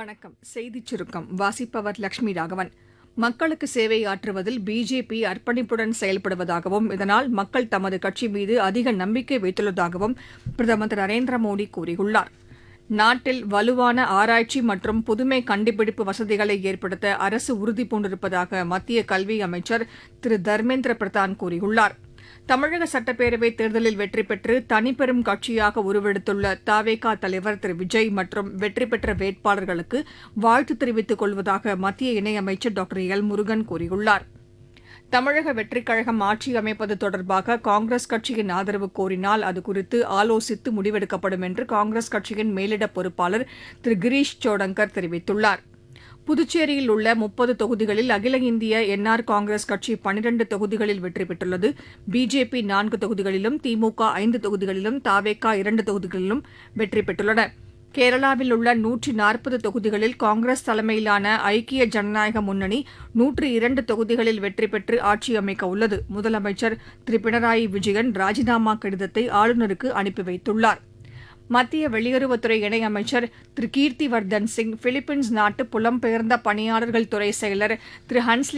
வணக்கம் செய்திச் சுருக்கம் வாசிப்பவர் லட்சுமி ராகவன் மக்களுக்கு சேவை ஆற்றுவதில் பிஜேபி அர்ப்பணிப்புடன் செயல்படுவதாகவும் இதனால் மக்கள் தமது கட்சி மீது அதிக நம்பிக்கை வைத்துள்ளதாகவும் பிரதமர் திரு நரேந்திர மோடி கூறியுள்ளார் நாட்டில் வலுவான ஆராய்ச்சி மற்றும் புதுமை கண்டுபிடிப்பு வசதிகளை ஏற்படுத்த அரசு உறுதிபூண்டிருப்பதாக மத்திய கல்வி அமைச்சர் திரு தர்மேந்திர பிரதான் கூறியுள்ளார் தமிழக சட்டப்பேரவைத் தேர்தலில் வெற்றி பெற்று தனிப்பெரும் கட்சியாக உருவெடுத்துள்ள தவேகா தலைவர் திரு விஜய் மற்றும் வெற்றி பெற்ற வேட்பாளர்களுக்கு வாழ்த்து தெரிவித்துக் கொள்வதாக மத்திய இணையமைச்சர் டாக்டர் எல் முருகன் கூறியுள்ளார் தமிழக வெற்றிக் கழகம் ஆட்சி அமைப்பது தொடர்பாக காங்கிரஸ் கட்சியின் ஆதரவு கோரினால் அது குறித்து ஆலோசித்து முடிவெடுக்கப்படும் என்று காங்கிரஸ் கட்சியின் மேலிட பொறுப்பாளர் திரு கிரீஷ் சோடங்கர் தெரிவித்துள்ளார் புதுச்சேரியில் உள்ள முப்பது தொகுதிகளில் அகில இந்திய என்ஆர் காங்கிரஸ் கட்சி பனிரண்டு தொகுதிகளில் வெற்றி பெற்றுள்ளது பிஜேபி நான்கு தொகுதிகளிலும் திமுக ஐந்து தொகுதிகளிலும் தாவேகா இரண்டு தொகுதிகளிலும் வெற்றி பெற்றுள்ளன கேரளாவில் உள்ள நூற்றி நாற்பது தொகுதிகளில் காங்கிரஸ் தலைமையிலான ஐக்கிய ஜனநாயக முன்னணி நூற்று இரண்டு தொகுதிகளில் வெற்றி பெற்று ஆட்சி அமைக்க உள்ளது முதலமைச்சர் திரு பினராயி விஜயன் ராஜினாமா கடிதத்தை ஆளுநருக்கு அனுப்பி வைத்துள்ளார் மத்திய வெளியுறவுத்துறை இணையமைச்சர் திரு கீர்த்திவர்தன் சிங் பிலிப்பைன்ஸ் நாட்டு புலம்பெயர்ந்த பணியாளர்கள் துறை செயலர் திரு ஹன்ஸ்லி